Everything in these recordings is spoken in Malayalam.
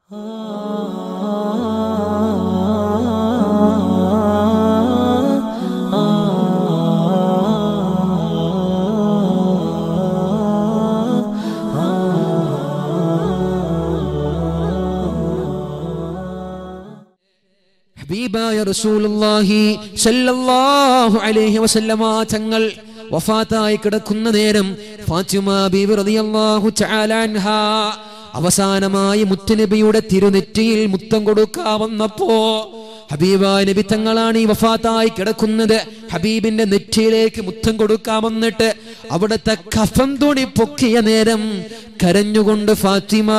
ഹബീബായ റസൂലുള്ളാഹി സല്ലല്ലാഹു അലൈഹി വസല്ലമ തങ്ങൾ വഫാത്തായി കിടക്കുന്ന നേരം ഫാത്തിമ ബീബി റളിയല്ലാഹു തആല അൻഹാ അവസാനമായി മുത്തുനബിയുടെ തിരുനെറ്റിയിൽ മുത്തം കൊടുക്കാവുന്നപ്പോ ഹബീബ നബി തങ്ങളാണ് ഈ വഫാത്തായി കിടക്കുന്നത് ഹബീബിന്റെ നെറ്റിയിലേക്ക് മുത്തം കൊടുക്കാൻ വന്നിട്ട് അവിടുത്തെ കഫം തുണി പൊക്കിയ നേരം കരഞ്ഞുകൊണ്ട് ഫാത്തിമ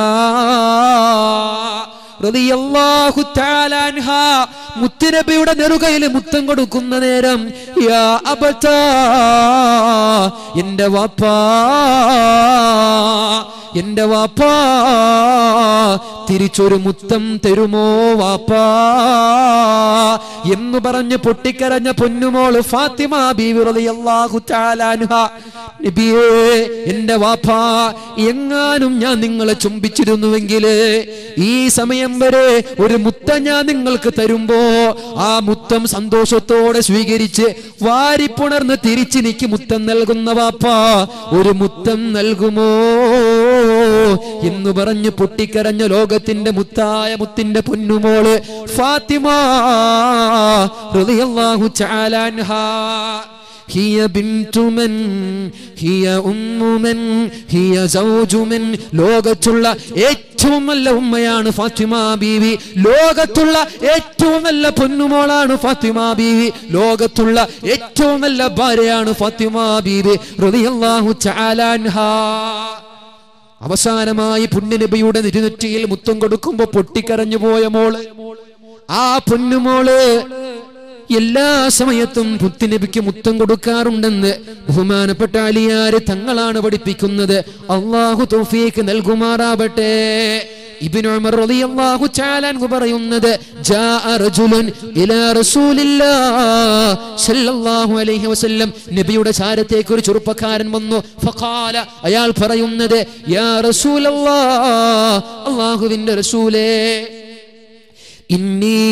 റളിയല്ലാഹു തആല അൻഹാ മുത്തുനബിയുടെ നെറുകയിൽ മുത്തം കൊടുക്കുന്ന നേരം യാ അബതാ എന്റെ വാപ്പാ എന്റെ വാപ്പാ തിരിച്ചൊരു മുത്തം തരുമോ വാപ്പാ എന്ന് പറഞ്ഞ് പൊട്ടിക്കരഞ്ഞ പൊന്നുമോള് ഫാത്തിമ ബീവി റളിയല്ലാഹു തആല അൻഹാ നബിയേ എന്റെ വാപ്പാ എങ്ങാനും ഞാൻ നിങ്ങളെ ചുംബിച്ചിരുന്നുവെങ്കിൽ ഈ സമയം വരെ ഒരു മുത്തം ഞാൻ നിങ്ങൾക്ക് തരുമ്പോ ആ മുത്തം സന്തോഷത്തോടെ സ്വീകരിച്ച് വാരിപ്പുണർന്ന് തിരിച്ചെനിക്ക് മുത്തം നൽകുന്ന വാപ്പാ ഒരു മുത്തം നൽകുമോ എന്ന് പറഞ്ഞു പൊട്ടിക്കരഞ്ഞ ലോകത്തിന്റെ മുത്തായ മുത്തിന്റെ പൊന്നുമോള് ഫാത്തിമ റളിയല്ലാഹു തആല അൻഹാ هي بنت من هي أم من هي زوج من ലോകത്തുള്ള ഏറ്റവും നല്ല ഉമ്മയാണ് ഫാത്തിമ ബീവി ലോകത്തുള്ള ഏറ്റവും നല്ല പൊന്നുമോളാണ് ഫാത്തിമ ബീവി ലോകത്തുള്ള ഏറ്റവും നല്ല ഭാര്യയാണ് ഫാത്തിമ ബീവി റളിയല്ലാഹു തആല അൻഹാ അവസാനമായി പുണ്യനബിയുടെ നിരുനെറ്റിയിൽ മുത്തം കൊടുക്കുമ്പോ പൊട്ടിക്കരഞ്ഞു പോയ മോള് ആ പൊന്നുമോള് എല്ലാ സമയത്തും പുത്തുനബിക്ക് മുത്തം കൊടുക്കാറുണ്ടെന്ന് ബഹുമാനപ്പെട്ട അലിയാര് തങ്ങളാണ് പഠിപ്പിക്കുന്നത് അള്ളാഹു തൗഫീക്ക് നൽകുമാറാവട്ടെ ഇബ്നു ഉമർ റളിയല്ലാഹു തആല അൻഹു പറയുന്നത് ജാഅ റജുലുൻ ഇലാ റസൂലില്ലാഹ് സല്ലല്ലാഹു അലൈഹി വസല്ലം നബിയുടെ ചാരത്തേക്ക് ഒരു ചെറുപ്പക്കാരൻ വന്നു ഫഖാല അയാൾ പറയുന്നത് യാ റസൂലല്ലാഹ് അല്ലാഹുവിന്റെ റസൂലേ ഇന്നീ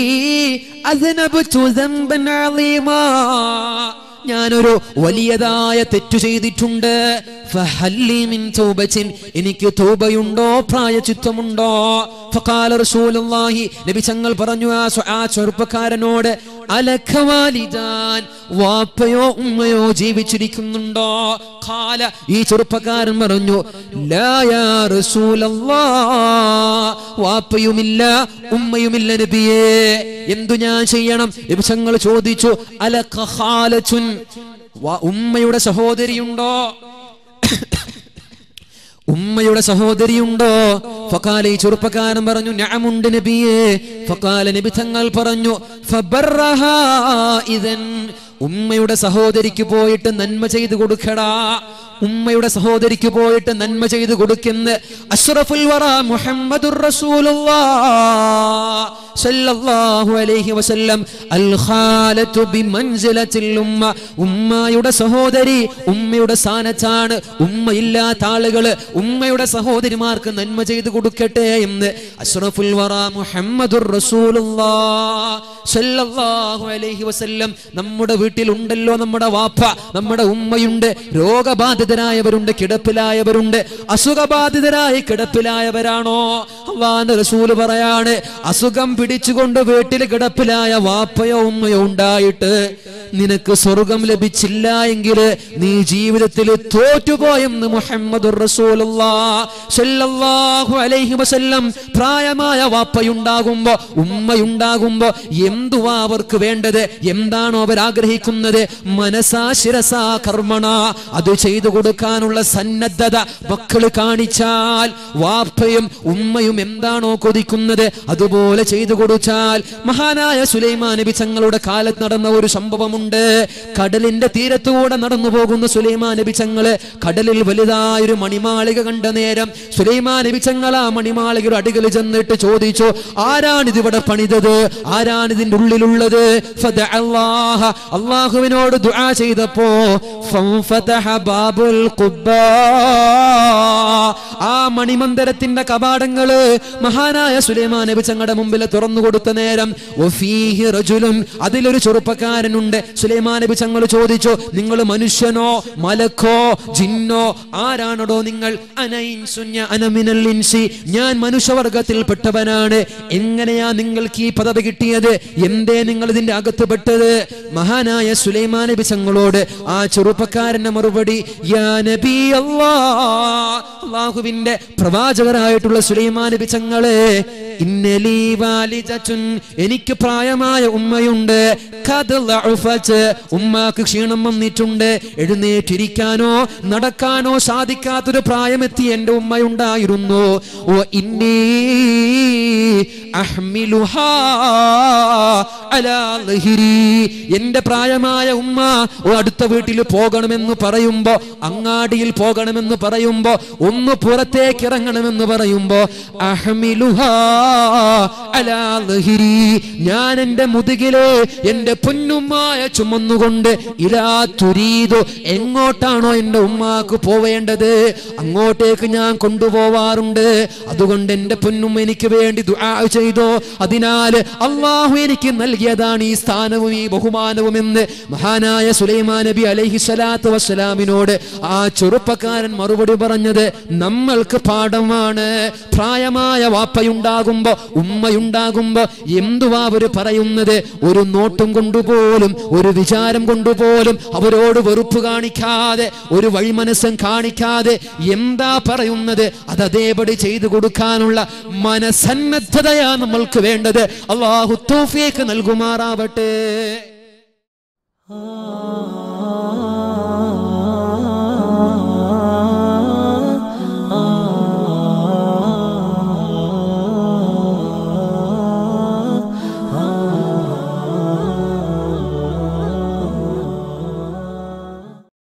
അസ്നബതു ദംബൻ അളീമാ ഞാനൊരു വലിയതായ തെറ്റു ചെയ്തിട്ടുണ്ട് ഫഹല്ലി മിൻ തൗബത്തിൻ എനിക്ക് തൗബയുണ്ടോ പ്രായചിത്തമുണ്ടോ ഫഖാല റസൂലുള്ളാഹി നബി തങ്ങൾ പറഞ്ഞു ആ സ്വ- ആ ചെറുപ്പക്കാരനോട് അലക വാലിദാൻ വാപ്പയോ ഉമ്മയോ ജീവിച്ചിരിക്കുന്നുണ്ടോ ഖാല ഈ ചെറുപ്പക്കാരൻ പറഞ്ഞു ലാ യാ റസൂലല്ലാഹ് വാപ്പയുമില്ല ഉമ്മയുമില്ല നബിയേ എന്തു ഞാൻ ചെയ്യണം നിമിഷങ്ങൾ ചോദിച്ചു അലക ഖാലത്തുൻ വ- ഉമ്മയുടെ സഹോദരിയുണ്ടോ ഉമ്മയുടെ സഹോദരിയുണ്ടോ ഫക്കാല ഈ ചെറുപ്പക്കാരൻ പറഞ്ഞു ഞാമുണ്ട് നബിയെ ഫക്കാല നബി തങ്ങൾ പറഞ്ഞു ഫബർറഹാ ഇതൻ ഉമ്മയുടെ സഹോദരിക്ക് പോയിട്ട് നന്മ ചെയ്തു കൊടുക്കടാ ഉമ്മയുടെ സഹോദരിക്ക് പോയിട്ട് നന്മ ചെയ്തു കൊടുക്കുന്ന അഷ്റഫുൽ വറ മുഹമ്മദുർ റസൂലുള്ളാഹ് സല്ലല്ലാഹു അലൈഹി വസല്ലം അൽ ഖാലത്തു ബിമൻസിലത്തിൽ ഉമ്മ ഉമ്മയുടെ സഹോദരി ഉമ്മയുടെ സ്ഥാനത്താണ് ഉമ്മയില്ലാത്ത ആളുകള് ഉമ്മയുടെ സഹോദരിമാർക്ക് നന്മ ചെയ്തു കൊടുക്കട്ടെ എന്ന് അഷ്റഫുൽ വറ മുഹമ്മദുർ റസൂലുള്ളാഹ് സല്ലല്ലാഹു അലൈഹി വസല്ലം നമ്മുടെ വീട്ടിലുണ്ടല്ലോ നമ്മുടെ വാപ്പ നമ്മുടെ ഉമ്മയുണ്ട് രോഗബാധിതരായവരുണ്ട് കിടപ്പിലായവരുണ്ട് അസുഖബാധിതരായി കിടപ്പിലായവരാണോ അള്ളാന്റെ റസൂല് പറയാണ് അസുഖം പിടിച്ചുകൊണ്ട് വീട്ടിൽ കിടപ്പിലായ വാപ്പയോ ഉമ്മയോ ഉണ്ടായിട്ട് നിനക്ക് സ്വർഗം ലഭിച്ചില്ല എങ്കിൽ നീ ജീവിതത്തിൽ തോറ്റുപോയെന്ന് മുഹമ്മദ് അലൈഹി വസല്ലം പ്രായമായ വാപ്പയുണ്ടാകുമ്പോ ഉമ്മയുണ്ടാകുമ്പോ എന്തുവാ അവർക്ക് വേണ്ടത് എന്താണോ അവർ ആഗ്രഹിക്കുന്നത് മനസാ ശിരസാ കർമ്മണ അത് ചെയ്തു കൊടുക്കാനുള്ള സന്നദ്ധത മക്കള് കാണിച്ചാൽ വാപ്പയും ഉമ്മയും എന്താണോ കൊതിക്കുന്നത് അതുപോലെ ചെയ്തു കൊടുത്താൽ മഹാനായ സുലൈമാൻ നബി തങ്ങളുടെ കാലത്ത് നടന്ന ഒരു സംഭവമുണ്ട് കടലിന്റെ തീരത്തുകൂടെ നടന്നു പോകുന്ന സുലൈമാൻ നബി തങ്ങള് കടലിൽ വലുതായൊരു മണിമാളിക കണ്ട നേരം സുലൈമാൻ നബി തങ്ങൾ ആ മണിമാളികയുടെ അടികൾ ചെന്നിട്ട് ചോദിച്ചു ആരാണിത് ഇവിടെ പണിതത് ആരാണിതിന്റെ ഉള്ളിലുള്ളത് ഫദഅ അല്ലാഹ. അള്ളാഹുവിനോട് ദുആ ചെയ്തപ്പോ ഫൻഫതഹ ബാബുൽ ഖുബ്ബാ. ആ മണിമന്ദിരത്തിന്റെ കവാടങ്ങള് മഹാനായ സുലൈമാൻ നബി തങ്ങളുടെ മുമ്പിൽ തുറന്നു കൊടുത്ത നേരം വഫീഹി റജുലുൻ അതിലൊരു ചെറുപ്പക്കാരനുണ്ട് സുലൈമാൻ നബി തങ്ങൾ ചോദിച്ചു നിങ്ങൾ മനുഷ്യനോ മലക്കോ ജിന്നോ ആരാണടോ നിങ്ങൾ അനൈൻസുഞ്ഞ അനമിനൽ ഇൻസി ഞാൻ മനുഷ്യവർഗത്തിൽപ്പെട്ടവനാണ് എങ്ങനെയാ നിങ്ങൾക്ക് ഈ പദവി കിട്ടിയത് എന്തേ നിങ്ങൾ ഇതിന്റെ അകത്ത് പെട്ടത് മഹാനായ സുലൈമാൻ നബി തങ്ങളോട് ആ ചെറുപ്പക്കാരന്റെ മറുപടി യാ നബി അല്ലാ അള്ളാഹുവിന്റെ പ്രവാചകരായിട്ടുള്ള സുലൈമാൻ നബി തങ്ങളെ ഇന്നലീ വാലിദത്തുൻ എനിക്ക് പ്രായമായ ഉമ്മയുണ്ട് ഖദ് ലഉഫത്ത്. ഉമ്മാക്ക് ക്ഷീണം വന്നിട്ടുണ്ട് എഴുന്നേറ്റിരിക്കാനോ നടക്കാനോ സാധിക്കാത്തൊരു പ്രായമെത്തി എന്റെ ഉമ്മയുണ്ടായിരുന്നു ഓ ഇന്നീ അഹ്മിലുഹാ അലാ ലഹിരി. എന്റെ പ്രായമായ ഉമ്മ ഓ അടുത്ത വീട്ടിൽ പോകണമെന്ന് പറയുമ്പോ അങ്ങാടിയിൽ പോകണമെന്ന് പറയുമ്പോ ഒന്ന് പുറത്തേക്ക് ഇറങ്ങണമെന്ന് പറയുമ്പോ അഹ്മിലുഹാ അലാ ലഹിരി. ഞാൻ എന്റെ മുതുകിലെ എന്റെ പൊന്നുമ്മായ ചുമന്നുകൊണ്ട് ഇലാ തുരീതു എങ്ങോട്ടാണോ എന്റെ ഉമ്മാക്ക് പോവേണ്ടത് അങ്ങോട്ടേക്ക് ഞാൻ കൊണ്ടുപോവാറുണ്ട് അതുകൊണ്ട് എന്റെ പൊന്നുമ്മ എനിക്ക് വേണ്ടി ദുആ ചെയ്തോ അതിനാൽ അള്ളാഹു എനിക്ക് നൽകിയതാണ് ഈ സ്ഥാനവും ഈ ബഹുമാനവും എന്ന് മഹാനായ സുലൈമാൻ നബി അലൈഹി സ്വലാത്തു വസ്സലാമിനോട് ആ ചെറുപ്പക്കാരൻ മറുപടി പറഞ്ഞത് നമ്മൾക്ക് പാഠമാണ് പ്രായമായ വാപ്പയുണ്ടാകുമ്പോ ഉമ്മയുണ്ടാകുമ്പോ എന്തുവാ അവര് പറയുന്നത് ഒരു നോട്ടും കൊണ്ടുപോലും ഒരു വിചാരം കൊണ്ടുപോലും അവരോട് വെറുപ്പ് കാണിക്കാതെ ഒരു വഴിമനസ്സം കാണിക്കാതെ എന്താ പറയുന്നത് അത് അതേപടി ചെയ്തു കൊടുക്കാനുള്ള മനസന്നദ്ധതയാ നമ്മൾക്ക് വേണ്ടത് അള്ളാഹു തൗഫീഖ് നൽകുമാറാവട്ടെ ആ